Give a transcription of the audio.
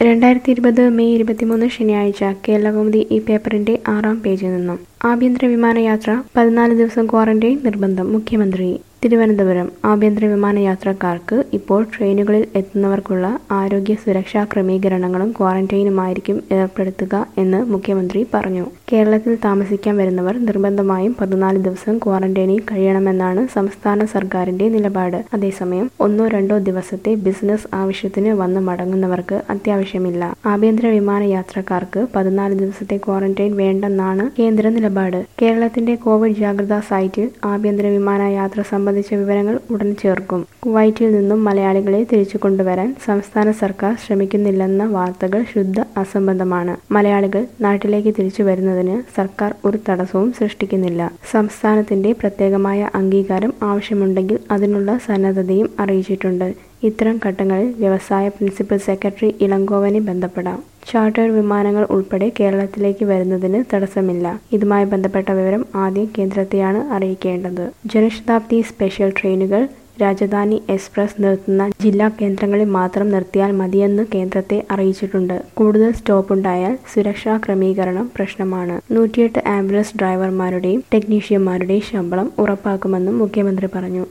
രണ്ടായിരത്തി ഇരുപത് മെയ് ഇരുപത്തിമൂന്ന് ശനിയാഴ്ച കേരളകൗമുദി ഈ പേപ്പറിന്റെ ആറാം പേജിൽ നിന്നും ആഭ്യന്തര വിമാനയാത്ര പതിനാല് ദിവസം ക്വാറന്റൈൻ നിർബന്ധം മുഖ്യമന്ത്രി തിരുവനന്തപുരം ആഭ്യന്തര വിമാനയാത്രക്കാർക്ക് ഇപ്പോൾ ട്രെയിനുകളിൽ എത്തുന്നവർക്കുള്ള ആരോഗ്യ സുരക്ഷാ ക്രമീകരണങ്ങളും ക്വാറന്റൈനുമായിരിക്കും ഏർപ്പെടുത്തുക എന്ന് മുഖ്യമന്ത്രി പറഞ്ഞു കേരളത്തിൽ താമസിക്കാൻ വരുന്നവർ നിർബന്ധമായും പതിനാല് ദിവസം ക്വാറന്റൈനിൽ കഴിയണമെന്നാണ് സംസ്ഥാന സർക്കാരിന്റെ നിലപാട് അതേസമയം ഒന്നോ രണ്ടോ ദിവസത്തെ ബിസിനസ് ആവശ്യത്തിന് വന്ന് മടങ്ങുന്നവർക്ക് അത്യാവശ്യമില്ല ആഭ്യന്തര വിമാനയാത്രക്കാർക്ക് പതിനാല് ദിവസത്തെ ക്വാറന്റൈൻ വേണ്ടെന്നാണ് കേന്ദ്ര നിലപാട് കേരളത്തിന്റെ കോവിഡ് ജാഗ്രതാ സൈറ്റിൽ ആഭ്യന്തര വിമാനയാത്ര സംബന്ധിച്ച വിവരങ്ങൾ ഉടൻ ചേർക്കും കുവൈറ്റിൽ നിന്നും മലയാളികളെ തിരിച്ചു കൊണ്ടുവരാൻ സംസ്ഥാന സർക്കാർ ശ്രമിക്കുന്നില്ലെന്ന വാർത്തകൾ ശുദ്ധ അസംബന്ധമാണ് മലയാളികൾ നാട്ടിലേക്ക് തിരിച്ചു വരുന്നതിന് സർക്കാർ ഒരു തടസ്സവും സൃഷ്ടിക്കുന്നില്ല സംസ്ഥാനത്തിന്റെ പ്രത്യേകമായ അംഗീകാരം ആവശ്യമുണ്ടെങ്കിൽ അതിനുള്ള സന്നദ്ധതയും അറിയിച്ചിട്ടുണ്ട് ഇത്തരം ഘട്ടങ്ങളിൽ വ്യവസായ പ്രിൻസിപ്പൽ സെക്രട്ടറി ഇളങ്കോവനെ ബന്ധപ്പെടാം ചാർട്ടേർ വിമാനങ്ങൾ ഉൾപ്പെടെ കേരളത്തിലേക്ക് വരുന്നതിന് തടസ്സമില്ല ഇതുമായി ബന്ധപ്പെട്ട വിവരം ആദ്യം കേന്ദ്രത്തെയാണ് അറിയിക്കേണ്ടത് ജനശതാബ്ദി സ്പെഷ്യൽ ട്രെയിനുകൾ രാജധാനി എക്സ്പ്രസ് നിർത്തുന്ന ജില്ലാ കേന്ദ്രങ്ങളിൽ മാത്രം നിർത്തിയാൽ മതിയെന്ന് കേന്ദ്രത്തെ അറിയിച്ചിട്ടുണ്ട് കൂടുതൽ സ്റ്റോപ്പുണ്ടായാൽ സുരക്ഷാ ക്രമീകരണം പ്രശ്നമാണ് നൂറ്റിയെട്ട് ആംബുലൻസ് ഡ്രൈവർമാരുടെയും ടെക്നീഷ്യന്മാരുടെയും ശമ്പളം ഉറപ്പാക്കുമെന്നും മുഖ്യമന്ത്രി പറഞ്ഞു